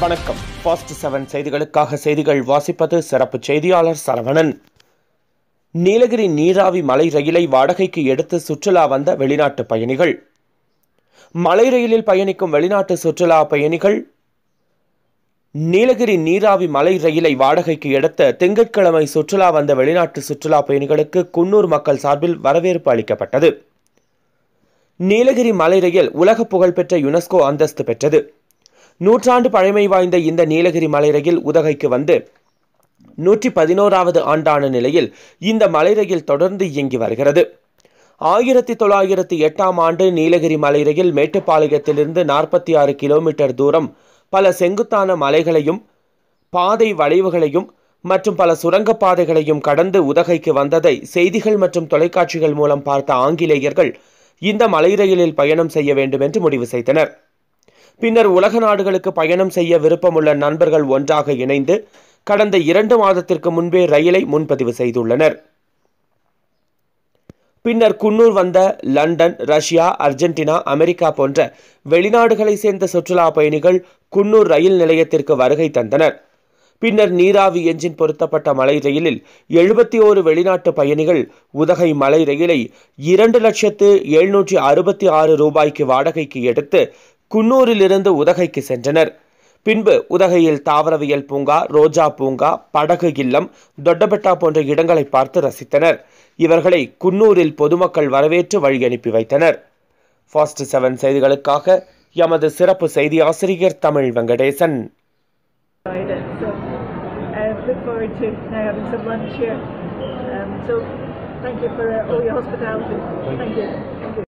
வணக்கம் fast seven செய்திகளுக்காக செய்திகள் வாசிப்பது சிறப்பு செய்தியாளர் சரவணன் நீலகிரி நீராவி மலை ரயிலை வாடகைக்கு எடுத்து சுற்றுலா வந்த வெளிநாட்டு பயணிகள் மலை ரயிலில் பயணிக்கும் வெளிநாட்டு சுற்றுலா பயணிகள் நீலகிரி நீராவி மலை ரயிலை வாடகைக்கு எடுத்த திங்கட்கிழமை சுற்றுலா வந்த வெளிநாட்டு சுற்றுலா பயணிகளுக்கு குன்னூர் மக்கள் சார்பில் வரவேற்பு அளிக்கப்பட்டது நீலகிரி மலை ரயில் உலக புகழ்பெற்ற யுனெஸ்கோ அந்தஸ்து பெற்றது நூற்றாண்டு பழமை வாய்ந்த இந்த நீலகிரி மலை ரயில் உதகைக்கு வந்து நூற்றி பதினோராவது ஆண்டான நிலையில் இந்த மலை ரயில் தொடர்ந்து இயங்கி வருகிறது ஆயிரத்தி தொள்ளாயிரத்தி எட்டாம் ஆண்டு நீலகிரி மலை ரயில் மேட்டுப்பாளையத்திலிருந்து நாற்பத்தி ஆறு கிலோமீட்டர் தூரம் பல செங்குத்தான மலைகளையும் பாதை வளைவுகளையும் மற்றும் பல சுரங்கப் பாதைகளையும் கடந்து உதகைக்கு வந்ததை செய்திகள் மற்றும் தொலைக்காட்சிகள் மூலம் பார்த்த ஆங்கிலேயர்கள் இந்த மலை ரயிலில் பயணம் செய்ய வேண்டும் என்று முடிவு செய்தனர் பின்னர் உலக நாடுகளுக்கு பயணம் செய்ய விருப்பமுள்ள நண்பர்கள் ஒன்றாக இணைந்து கடந்த இரண்டு மாதத்திற்கு முன்பே ரயிலை முன்பதிவு செய்துள்ளனர் பின்னர் குன்னூர் வந்த லண்டன் ரஷ்யா அர்ஜென்டினா அமெரிக்கா போன்ற வெளிநாடுகளை சேர்ந்த சுற்றுலா பயணிகள் குன்னூர் ரயில் நிலையத்திற்கு வருகை தந்தனர் பின்னர் நீராவி என்ஜின் பொருத்தப்பட்ட மலை ரயிலில் எழுபத்தி ஓரு வெளிநாட்டு பயணிகள் உதகை மலை ரயிலை இரண்டு லட்சத்து எழுநூற்றி அறுபத்தி ஆறு ரூபாய்க்கு வாடகைக்கு எடுத்து குன்னூரிலிருந்து உதகைக்கு சென்றனர் பின்பு உதகையில் தாவரவியல் பூங்கா ரோஜா பூங்கா படகு இல்லம் தொட்டபெட்டா போன்ற இடங்களை பார்த்து ரசித்தனர் இவர்களை குன்னூரில் பொதுமக்கள் வரவேற்று வழி அனுப்பி வைத்தனர் ஃபாஸ்ட் செவன் செய்திகளுக்காக எமது சிறப்பு செய்தி ஆசிரியர் Tamil Venkatesan enjoyed it. So I look forward to now having some lunch here. Um, so thank you for uh, all your hospitality. Thank you. Thank you.